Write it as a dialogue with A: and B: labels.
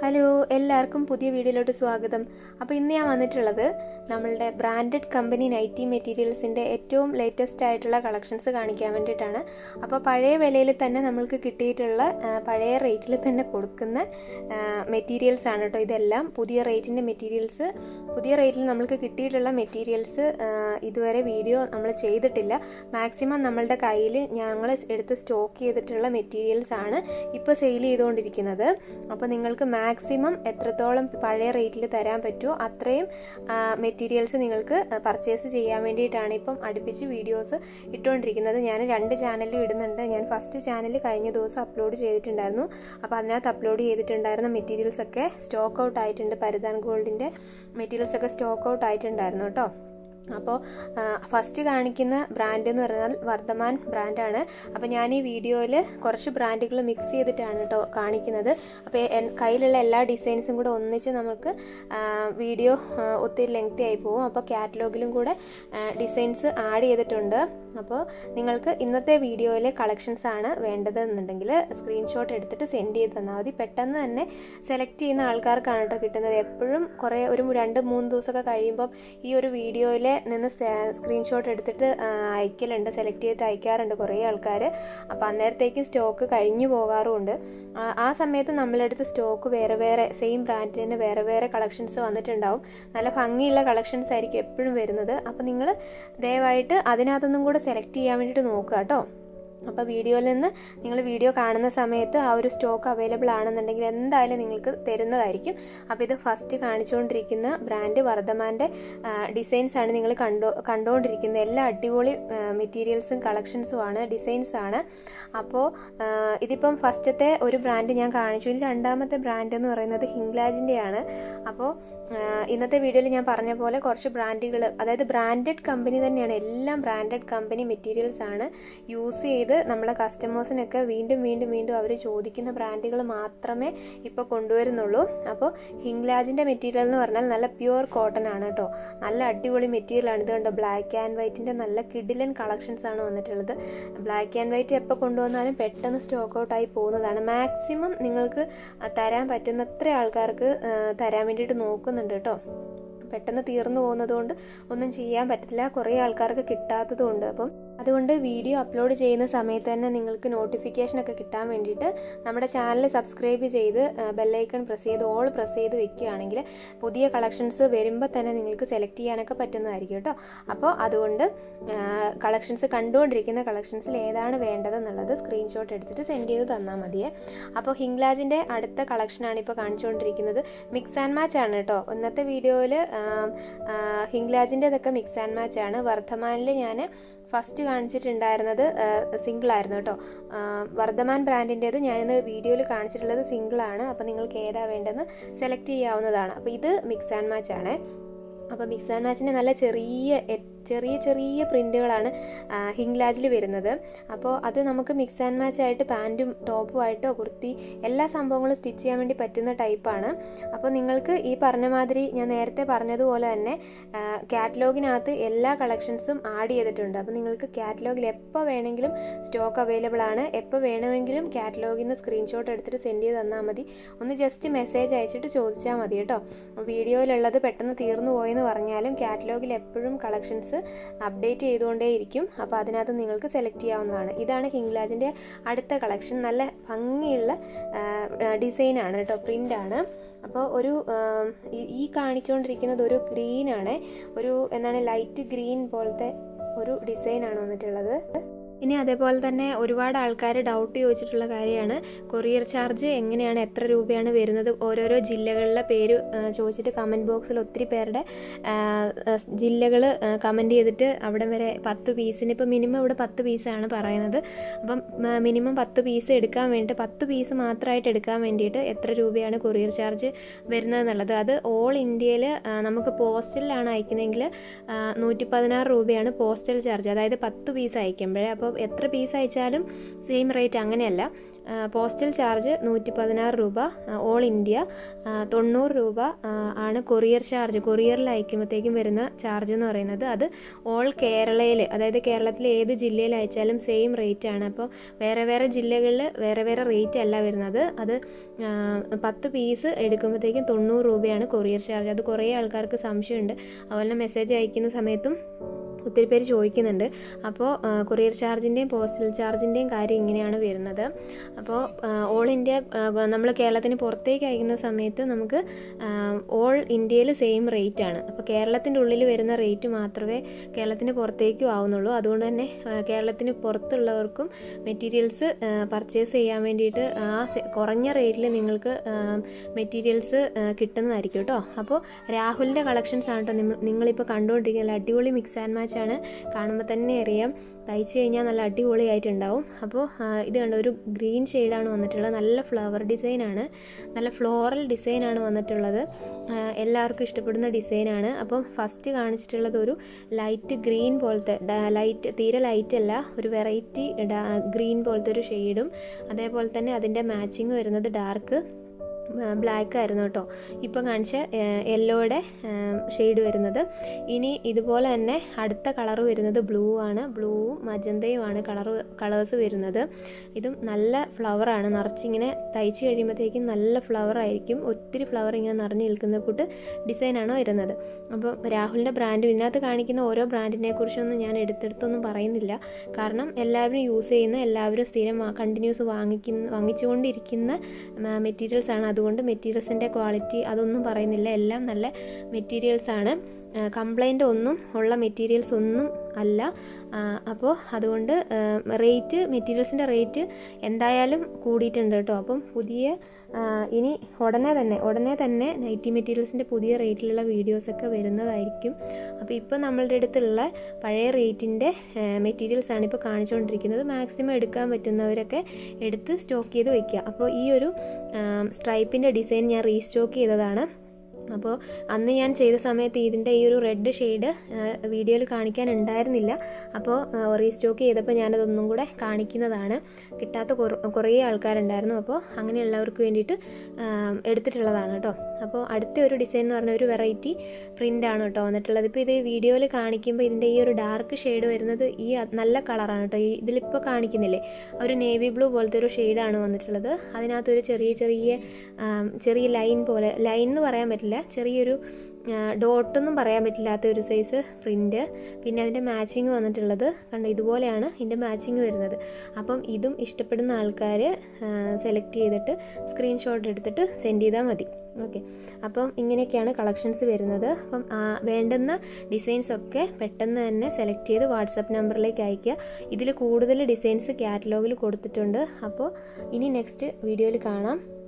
A: hello എല്ലാവർക്കും പുതിയ വീഡിയോയിലോട്ട് സ്വാഗതം അപ്പോൾ ഇന്ന് ഞാൻ വന്നിട്ടുള്ളത് നമ്മളുടെ ബ്രാൻഡഡ് കമ്പനി നൈറ്റി മെറ്റീരിയൽസിൻ്റെ ഏറ്റവും ലേറ്റസ്റ്റ് ആയിട്ടുള്ള കളക്ഷൻസ് കാണിക്കാൻ വേണ്ടിയിട്ടാണ് അപ്പോൾ പഴയ വിലയിൽ തന്നെ നമ്മൾക്ക് കിട്ടിയിട്ടുള്ള ആ, പഴയ റേറ്റിൽ തന്നെ കൊടുക്കുന്ന മെറ്റീരിയൽസ് ആണ് കേട്ടോ ഇതെല്ലാം പുതിയ റേറ്റിൻ്റെ മെറ്റീരിയൽസ് പുതിയ റേറ്റിൽ നമ്മൾക്ക് കിട്ടിയിട്ടുള്ള മെറ്റീരിയൽസ് ഇതുവരെ വീഡിയോ നമ്മൾ ചെയ്തിട്ടില്ല മാക്സിമം നമ്മളുടെ കയ്യിൽ ഞങ്ങൾ എടുത്ത് സ്റ്റോക്ക് ചെയ്തിട്ടുള്ള മെറ്റീരിയൽസ് ആണ് ഇപ്പോൾ സെയിൽ ചെയ്തുകൊണ്ടിരിക്കുന്നത് അപ്പോൾ നിങ്ങൾക്ക് മാക്സിമം എത്രത്തോളം പഴയ റേറ്റിൽ തരാൻ പറ്റുമോ അത്രയും മെറ്റീരിയൽസ് നിങ്ങൾക്ക് പർച്ചേസ് ചെയ്യാൻ വേണ്ടിയിട്ടാണ് ഇപ്പം അടുപ്പിച്ച് വീഡിയോസ് ഇട്ടുകൊണ്ടിരിക്കുന്നത് ഞാൻ രണ്ട് ചാനലിലും ഇടുന്നുണ്ട് ഞാൻ ഫസ്റ്റ് ചാനൽ കഴിഞ്ഞ ദിവസം അപ്ലോഡ് ചെയ്തിട്ടുണ്ടായിരുന്നു അപ്പോൾ അതിനകത്ത് അപ്ലോഡ് ചെയ്തിട്ടുണ്ടായിരുന്ന മെറ്റീരിയൽസ് ഒക്കെ സ്റ്റോക്ക് ഔട്ട് ആയിട്ടുണ്ട് പരിധാൻ ഗോൾഡിൻ്റെ മെറ്റീരിയൽസ് ഒക്കെ സ്റ്റോക്ക് ഔട്ട് ആയിട്ടുണ്ടായിരുന്നു കേട്ടോ അപ്പോൾ ഫസ്റ്റ് കാണിക്കുന്ന ബ്രാൻഡ് എന്ന് പറഞ്ഞാൽ വർദ്ധമാൻ ബ്രാൻഡാണ് അപ്പോൾ ഞാൻ ഈ വീഡിയോയിൽ കുറച്ച് ബ്രാൻഡുകൾ മിക്സ് ചെയ്തിട്ടാണ് കേട്ടോ കാണിക്കുന്നത് അപ്പോൾ എൻ- കയ്യിലുള്ള എല്ലാ ഡിസൈൻസും കൂടെ ഒന്നിച്ച് നമുക്ക് ആ, വീഡിയോ ആ, ഒത്തിരി ലെങ്തി ആയി പോകും അപ്പോൾ കാറ്റലോഗിലും കൂടെ ഡിസൈൻസ് ആഡ് ചെയ്തിട്ടുണ്ട് അപ്പോൾ നിങ്ങൾക്ക് ഇന്നത്തെ വീഡിയോയിലെ കളക്ഷൻസ് ആണ് വേണ്ടതെന്നുണ്ടെങ്കിൽ സ്ക്രീൻഷോട്ട് എടുത്തിട്ട് സെൻഡ് ചെയ്ത് തന്നാൽ മതി പെട്ടെന്ന് തന്നെ സെലക്ട് ചെയ്യുന്ന ആൾക്കാർക്കാണ് കേട്ടോ കിട്ടുന്നത് എപ്പോഴും കുറേ ഒരു രണ്ട് മൂന്ന് ദിവസമൊക്കെ കഴിയുമ്പം ഈ ഒരു വീഡിയോയിൽ നിന്ന് സ്ക്രീൻഷോട്ട് എടുത്തിട്ട് ആ, അയക്കലുണ്ട് സെലക്ട് ചെയ്തിട്ട് അയക്കാറുണ്ട് കുറേ ആൾക്കാർ അപ്പോൾ അന്നേരത്തേക്ക് സ്റ്റോക്ക് കഴിഞ്ഞു പോകാറുമുണ്ട് ആ, ആ സമയത്ത് നമ്മളെടുത്ത് സ്റ്റോക്ക് വേറെ വേറെ സെയിം ബ്രാൻഡിന് വേറെ വേറെ കളക്ഷൻസ് വന്നിട്ടുണ്ടാവും നല്ല ഭംഗിയുള്ള കളക്ഷൻസ് ആയിരിക്കും എപ്പോഴും വരുന്നത് അപ്പോൾ നിങ്ങൾ ദയവായിട്ട് അതിനകത്തൊന്നും കൂടെ സെലക്ട് ചെയ്യാൻ വേണ്ടിയിട്ട് നോക്കുക കേട്ടോ അപ്പോൾ വീഡിയോയിൽ നിന്ന് നിങ്ങൾ വീഡിയോ കാണുന്ന സമയത്ത് ആ ഒരു സ്റ്റോക്ക് അവൈലബിൾ ആണെന്നുണ്ടെങ്കിൽ എന്തായാലും നിങ്ങൾക്ക് തരുന്നതായിരിക്കും അപ്പോൾ ഇത് ഫസ്റ്റ് കാണിച്ചുകൊണ്ടിരിക്കുന്ന ബ്രാൻഡ് വർദ്ധമാൻ്റെ ഡിസൈൻസ് ആണ് നിങ്ങൾ കണ്ടോ കണ്ടുകൊണ്ടിരിക്കുന്നത് എല്ലാ അടിപൊളി മെറ്റീരിയൽസും കളക്ഷൻസുമാണ് ഡിസൈൻസ് ആണ് അപ്പോൾ ഇതിപ്പം ഫസ്റ്റത്തെ ഒരു ബ്രാൻഡ് ഞാൻ കാണിച്ചു ഇനി രണ്ടാമത്തെ ബ്രാൻഡ് എന്ന് പറയുന്നത് ഹിംഗ്ലാജിൻ്റെയാണ് അപ്പോൾ ഇന്നത്തെ വീഡിയോയിൽ ഞാൻ പറഞ്ഞ പോലെ കുറച്ച് ബ്രാൻഡുകൾ അതായത് ബ്രാൻഡഡ് കമ്പനി തന്നെയാണ് എല്ലാം ബ്രാൻഡഡ് കമ്പനി മെറ്റീരിയൽസ് ആണ് യൂസ് ചെയ്ത് നമ്മളെ കസ്റ്റമേഴ്സിനൊക്കെ വീണ്ടും വീണ്ടും വീണ്ടും അവർ ചോദിക്കുന്ന ബ്രാൻഡുകൾ മാത്രമേ ഇപ്പോൾ കൊണ്ടുവരുന്നുള്ളൂ അപ്പോൾ ഹിംഗ്ലാജിൻ്റെ മെറ്റീരിയൽ എന്ന് പറഞ്ഞാൽ നല്ല പ്യുവർ കോട്ടൺ ആണ് കേട്ടോ നല്ല അടിപൊളി മെറ്റീരിയൽ ആണ് ഇത് കണ്ടോ ബ്ലാക്ക് ആൻഡ് വൈറ്റിൻ്റെ നല്ല കിഡിലൻ കളക്ഷൻസ് ആണ് വന്നിട്ടുള്ളത് ബ്ലാക്ക് ആൻഡ് വൈറ്റ് എപ്പോൾ കൊണ്ടുവന്നാലും പെട്ടെന്ന് സ്റ്റോക്ക് ഔട്ട് ആയി പോകുന്നതാണ് മാക്സിമം നിങ്ങൾക്ക് തരാൻ പറ്റുന്നത്ര ആൾക്കാർക്ക് ആ, തരാൻ വേണ്ടിയിട്ട് നോക്കുന്നുണ്ട് കേട്ടോ പെട്ടെന്ന് തീർന്നു പോകുന്നതുകൊണ്ട് ഒന്നും ചെയ്യാൻ പറ്റത്തില്ല കുറേ ആൾക്കാർക്ക് കിട്ടാത്തതുകൊണ്ട് അപ്പം അതുകൊണ്ട് വീഡിയോ അപ്ലോഡ് ചെയ്യുന്ന സമയത്ത് തന്നെ നിങ്ങൾക്ക് നോട്ടിഫിക്കേഷൻ ഒക്കെ കിട്ടാൻ വേണ്ടിയിട്ട് നമ്മുടെ ചാനൽ സബ്സ്ക്രൈബ് ചെയ്ത് ബെല്ലൈക്കൺ പ്രസ് ചെയ്ത് ഓൾ പ്രസ് ചെയ്ത് വെക്കുകയാണെങ്കിൽ പുതിയ കളക്ഷൻസ് വരുമ്പോൾ തന്നെ നിങ്ങൾക്ക് സെലക്ട് ചെയ്യാനൊക്കെ പറ്റുന്നതായിരിക്കും കേട്ടോ അപ്പോൾ അതുകൊണ്ട് കളക്ഷൻസ് കണ്ടുകൊണ്ടിരിക്കുന്ന കളക്ഷൻസിൽ ഏതാണ് വേണ്ടതെന്നുള്ളത് സ്ക്രീൻഷോട്ട് എടുത്തിട്ട് സെൻഡ് ചെയ്ത് തന്നാൽ മതിയേ അപ്പോൾ ഹിംഗ്ലാജിൻ്റെ അടുത്ത കളക്ഷനാണ് ഇപ്പോൾ കാണിച്ചുകൊണ്ടിരിക്കുന്നത് മിക്സ് ആൻഡ് മാച്ച് ആണ് കേട്ടോ ഇന്നത്തെ വീഡിയോയിൽ ഹിംഗ്ലാജിൻ്റെ ഇതൊക്കെ മിക്സ് ആൻഡ് മാച്ച് ആണ് വർദ്ധമാനിൽ ഞാൻ ഫസ്റ്റ് കാണിച്ചിട്ടുണ്ടായിരുന്നത് സിംഗിൾ ആയിരുന്നു കേട്ടോ ആ, വർദ്ധമാൻ ബ്രാൻഡിൻ്റേത് ഞാനിന്ന് വീഡിയോയിൽ കാണിച്ചിട്ടുള്ളത് സിംഗിൾ ആണ് അപ്പോൾ നിങ്ങൾക്ക് ഏതാ വേണ്ടതെന്ന് സെലക്ട് ചെയ്യാവുന്നതാണ് അപ്പോൾ ഇത് മിക്സ് ആൻഡ് മാച്ച് ആണ് അപ്പോൾ മിക്സ് ആൻഡ് മാച്ചിൻ്റെ നല്ല ചെറിയ എ- ചെറിയ ചെറിയ പ്രിൻറ്റുകളാണ് ഹിംഗ്ലാജിൽ വരുന്നത് അപ്പോൾ അത് നമുക്ക് മിക്സ് ആൻഡ് മാച്ച് ആയിട്ട് പാൻറ്റും ടോപ്പും ആയിട്ടോ കുർത്തി എല്ലാ സംഭവങ്ങളും സ്റ്റിച്ച് ചെയ്യാൻ വേണ്ടി പറ്റുന്ന ടൈപ്പാണ് അപ്പോൾ നിങ്ങൾക്ക് ഈ പറഞ്ഞ മാതിരി ഞാൻ നേരത്തെ പറഞ്ഞതുപോലെ തന്നെ കാറ്റലോഗിനകത്ത് എല്ലാ കളക്ഷൻസും ആഡ് ചെയ്തിട്ടുണ്ട് അപ്പോൾ നിങ്ങൾക്ക് കാറ്റലോഗിൽ എപ്പോൾ വേണമെങ്കിലും സ്റ്റോക്ക് അവൈലബിൾ ആണ് എപ്പോൾ വേണമെങ്കിലും കാറ്റലോഗിൽ നിന്ന് സ്ക്രീൻഷോട്ട് എടുത്തിട്ട് സെൻഡ് ചെയ്ത് തന്നാൽ മതി ഒന്ന് ജസ്റ്റ് മെസ്സേജ് അയച്ചിട്ട് ചോദിച്ചാൽ മതി കേട്ടോ വീഡിയോയിലുള്ളത് പെട്ടെന്ന് തീർന്നു പോയെന്ന് പറഞ്ഞാലും കാറ്റലോഗിൽ എപ്പോഴും കളക്ഷൻസ് അപ്ഡേറ്റ് ചെയ്തുകൊണ്ടേയിരിക്കും അപ്പോൾ അതിനകത്ത് നിങ്ങൾക്ക് സെലക്ട് ചെയ്യാവുന്നതാണ് ഇതാണ് ഹിംഗ്ലാജിൻ്റെ അടുത്ത കളക്ഷൻ നല്ല ഭംഗിയുള്ള ഡിസൈനാണ് കേട്ടോ പ്രിൻ്റാണ് അപ്പോൾ ഒരു ആം, ഈ- ഈ കാണിച്ചുകൊണ്ടിരിക്കുന്നത് ഒരു ഗ്രീനാണ് ഒരു എന്താണ് ലൈറ്റ് ഗ്രീൻ പോലത്തെ ഒരു ഡിസൈനാണ് വന്നിട്ടുള്ളത് ഇനി അതേപോലെ തന്നെ ഒരുപാട് ആൾക്കാർ ഡൗട്ട് ചോദിച്ചിട്ടുള്ള കാര്യമാണ് കൊറിയർ ചാർജ് എങ്ങനെയാണ് എത്ര രൂപയാണ് വരുന്നത് ഓരോരോ ജില്ലകളിലെ പേര് ആ, ചോദിച്ചിട്ട് കമൻറ്റ് ബോക്സിൽ ഒത്തിരി പേരുടെ ജില്ലകൾ കമൻറ്റ് ചെയ്തിട്ട് അവിടെ വരെ പത്ത് പീസിന് ഇപ്പോൾ മിനിമം ഇവിടെ പത്ത് പീസാണ് പറയുന്നത് അപ്പം മിനിമം പത്ത് പീസ് എടുക്കാൻ വേണ്ടിയിട്ട് പത്ത് പീസ് മാത്രമായിട്ട് എടുക്കാൻ വേണ്ടിയിട്ട് എത്ര രൂപയാണ് കൊറിയർ ചാർജ് വരുന്നത് എന്നുള്ളത് അത് ഓൾ ഇന്ത്യയിൽ നമുക്ക് പോസ്റ്റലിലാണ് അയക്കുന്നതെങ്കിൽ നൂറ്റി പതിനാറ് രൂപയാണ് പോസ്റ്റൽ ചാർജ് അതായത് പത്ത് പീസ് അയക്കുമ്പോഴേ അപ്പോൾ എത്ര പീസ് അയച്ചാലും സെയിം റേറ്റ് അങ്ങനെയല്ല പോസ്റ്റൽ ചാർജ് നൂറ്റി പതിനാറ് രൂപ ഓൾ ഇന്ത്യ തൊണ്ണൂറ് രൂപ ആണ് കൊറിയർ ചാർജ് കൊറിയറിൽ അയക്കുമ്പോഴത്തേക്കും വരുന്ന ചാർജ് എന്ന് പറയുന്നത് അത് ഓൾ കേരളയിൽ അതായത് കേരളത്തിലെ ഏത് ജില്ലയിൽ അയച്ചാലും സെയിം റേറ്റ് ആണ് അപ്പോൾ വേറെ വേറെ ജില്ലകളിൽ വേറെ വേറെ റേറ്റ് അല്ല വരുന്നത് അത് പത്ത് പീസ് എടുക്കുമ്പോഴത്തേക്കും തൊണ്ണൂറ് രൂപയാണ് കൊറിയർ ചാർജ് അത് കുറേ ആൾക്കാർക്ക് സംശയമുണ്ട് അതുപോലെ മെസ്സേജ് അയക്കുന്ന സമയത്തും ഒത്തിരി പേര് ചോദിക്കുന്നുണ്ട് അപ്പോൾ കൊറിയർ ചാർജിൻ്റെയും പോസ്റ്റൽ ചാർജിൻ്റെയും കാര്യം ഇങ്ങനെയാണ് വരുന്നത് അപ്പോൾ ഓൾ ഇന്ത്യ നമ്മൾ കേരളത്തിന് പുറത്തേക്ക് അയക്കുന്ന സമയത്ത് നമുക്ക് ഓൾ ഇന്ത്യയിൽ സെയിം റേറ്റ് ആണ് അപ്പോൾ കേരളത്തിൻ്റെ ഉള്ളിൽ വരുന്ന റേറ്റ് മാത്രമേ കേരളത്തിന് പുറത്തേക്കും ആവുന്നുള്ളൂ അതുകൊണ്ട് തന്നെ കേരളത്തിന് പുറത്തുള്ളവർക്കും മെറ്റീരിയൽസ് പർച്ചേസ് ചെയ്യാൻ വേണ്ടിയിട്ട് ആ കുറഞ്ഞ റേറ്റിൽ നിങ്ങൾക്ക് മെറ്റീരിയൽസ് കിട്ടുന്നതായിരിക്കും കേട്ടോ അപ്പോൾ രാഹുലിൻ്റെ കളക്ഷൻസ് ആണ് കേട്ടോ നിങ്ങളിപ്പോൾ കണ്ടുകൊണ്ടിരിക്കുന്ന അടിപൊളി മിക്സ് ആൻഡ് മാച്ച് ആണ് കാണുമ്പോൾ തന്നെ അറിയാം തയ്ച്ചു കഴിഞ്ഞാൽ നല്ല അടിപൊളിയായിട്ടുണ്ടാവും അപ്പോൾ ഇത് കണ്ട ഒരു ഗ്രീൻ ഷെയ്ഡാണ് വന്നിട്ടുള്ളത് നല്ല ഫ്ലവർ ഡിസൈനാണ് നല്ല ഫ്ലോറൽ ഡിസൈനാണ് വന്നിട്ടുള്ളത് എല്ലാവർക്കും ഇഷ്ടപ്പെടുന്ന ഡിസൈനാണ് അപ്പം ഫസ്റ്റ് കാണിച്ചിട്ടുള്ളത് ഒരു ലൈറ്റ് ഗ്രീൻ പോലത്തെ ലൈറ്റ് തീരെ ലൈറ്റ് അല്ല ഒരു വെറൈറ്റി ഗ്രീൻ പോലത്തെ ഒരു ഷെയ്ഡും അതേപോലെ തന്നെ അതിൻ്റെ മാച്ചിങ് വരുന്നത് ഡാർക്ക് ബ്ലാക്ക് ആയിരുന്നു കേട്ടോ ഇപ്പം കാണിച്ച യെല്ലോയുടെ ഷെയ്ഡ് വരുന്നത് ഇനി ഇതുപോലെ തന്നെ അടുത്ത കളർ വരുന്നത് ബ്ലൂ ആണ് ബ്ലൂവും മജന്തയുമാണ് കളർ കളേഴ്സ് വരുന്നത് ഇതും നല്ല ഫ്ലവറാണ് നിറച്ചിങ്ങനെ തയ്ച്ച് കഴിയുമ്പോഴത്തേക്കും നല്ല ഫ്ലവർ ആയിരിക്കും ഒത്തിരി ഫ്ലവർ ഇങ്ങനെ നിറഞ്ഞു നിൽക്കുന്ന കൂട്ട് ഡിസൈനാണ് വരുന്നത് അപ്പം രാഹുലിൻ്റെ ബ്രാൻഡ് ഇതിനകത്ത് കാണിക്കുന്ന ഓരോ ബ്രാൻഡിനെ കുറിച്ചൊന്നും ഞാൻ എടുത്തെടുത്തൊന്നും പറയുന്നില്ല കാരണം എല്ലാവരും യൂസ് ചെയ്യുന്ന എല്ലാവരും സ്ഥിരം കണ്ടിന്യൂസ് വാങ്ങിക്കുന്ന വാങ്ങിച്ചുകൊണ്ടിരിക്കുന്ന മെറ്റീരിയൽസ് ആണ് അതുകൊണ്ട് മെറ്റീരിയൽസിൻ്റെ ക്വാളിറ്റി അതൊന്നും പറയുന്നില്ല എല്ലാം നല്ല മെറ്റീരിയൽസ് ആണ് കംപ്ലൈൻ്റ് ഒന്നും ഉള്ള മെറ്റീരിയൽസ് ഒന്നും അല്ല അപ്പോൾ അതുകൊണ്ട് റേറ്റ് മെറ്റീരിയൽസിൻ്റെ റേറ്റ് എന്തായാലും കൂടിയിട്ടുണ്ട് കേട്ടോ അപ്പം പുതിയ ഇനി ഉടനെ തന്നെ ഉടനെ തന്നെ നൈറ്റി മെറ്റീരിയൽസിൻ്റെ പുതിയ റേറ്റിലുള്ള വീഡിയോസൊക്കെ വരുന്നതായിരിക്കും അപ്പോൾ ഇപ്പോൾ നമ്മളുടെ അടുത്തുള്ള പഴയ റേറ്റിൻ്റെ മെറ്റീരിയൽസാണ് ഇപ്പോൾ കാണിച്ചുകൊണ്ടിരിക്കുന്നത് മാക്സിമം എടുക്കാൻ പറ്റുന്നവരൊക്കെ എടുത്ത് സ്റ്റോക്ക് ചെയ്ത് വയ്ക്കുക അപ്പോൾ ഈ ഒരു സ്ട്രൈപ്പിൻ്റെ ഡിസൈൻ ഞാൻ റീസ്റ്റോക്ക് ചെയ്തതാണ് അപ്പോൾ അന്ന് ഞാൻ ചെയ്ത സമയത്ത് ഇതിൻ്റെ ഈ ഒരു റെഡ് ഷെയ്ഡ് വീഡിയോയിൽ കാണിക്കാൻ ഉണ്ടായിരുന്നില്ല അപ്പോൾ റീസ്റ്റോക്ക് ചെയ്തപ്പോൾ ഞാനതൊന്നും കൂടെ കാണിക്കുന്നതാണ് കിട്ടാത്ത കുറേ ആൾക്കാരുണ്ടായിരുന്നു അപ്പോൾ അങ്ങനെയുള്ളവർക്ക് വേണ്ടിയിട്ട് എടുത്തിട്ടുള്ളതാണ് കേട്ടോ അപ്പോൾ അടുത്ത ഒരു ഡിസൈൻ എന്ന് പറഞ്ഞ ഒരു വെറൈറ്റി പ്രിൻ്റ് ആണ് കേട്ടോ വന്നിട്ടുള്ളത് ഇപ്പോൾ ഇത് വീഡിയോയിൽ കാണിക്കുമ്പോൾ ഇതിൻ്റെ ഈ ഒരു ഡാർക്ക് ഷെയ്ഡ് വരുന്നത് ഈ നല്ല കളറാണ് കേട്ടോ ഈ ഇതിലിപ്പോൾ കാണിക്കുന്നില്ലേ ഒരു നേവി ബ്ലൂ പോലത്തെ ഒരു ഷെയ്ഡാണ് വന്നിട്ടുള്ളത് അതിനകത്തൊരു ചെറിയ ചെറിയ ചെറിയ ലൈൻ പോലെ ലൈൻ എന്ന് പറയാൻ പറ്റില്ല ചെറിയൊരു ഡോട്ടൊന്നും പറയാൻ പറ്റില്ലാത്ത ഒരു സൈസ് പ്രിൻ്റ് പിന്നെ അതിൻ്റെ മാച്ചിങ് വന്നിട്ടുള്ളത് കണ്ടോ ഇതുപോലെയാണ് ഇതിൻ്റെ മാച്ചിങ് വരുന്നത് അപ്പം ഇതും ഇഷ്ടപ്പെടുന്ന ആൾക്കാർ സെലക്ട് ചെയ്തിട്ട് സ്ക്രീൻഷോട്ട് എടുത്തിട്ട് സെൻഡ് ചെയ്താൽ മതി ഓക്കെ അപ്പം ഇങ്ങനെയൊക്കെയാണ് കളക്ഷൻസ് വരുന്നത് അപ്പം വേണ്ടുന്ന ഡിസൈൻസ് ഒക്കെ പെട്ടെന്ന് തന്നെ സെലക്ട് ചെയ്ത് വാട്സപ്പ് നമ്പറിലേക്ക് അയയ്ക്കുക ഇതിൽ കൂടുതൽ ഡിസൈൻസ് കാറ്റലോഗിൽ കൊടുത്തിട്ടുണ്ട് അപ്പോൾ ഇനി നെക്സ്റ്റ് വീഡിയോയിൽ കാണാം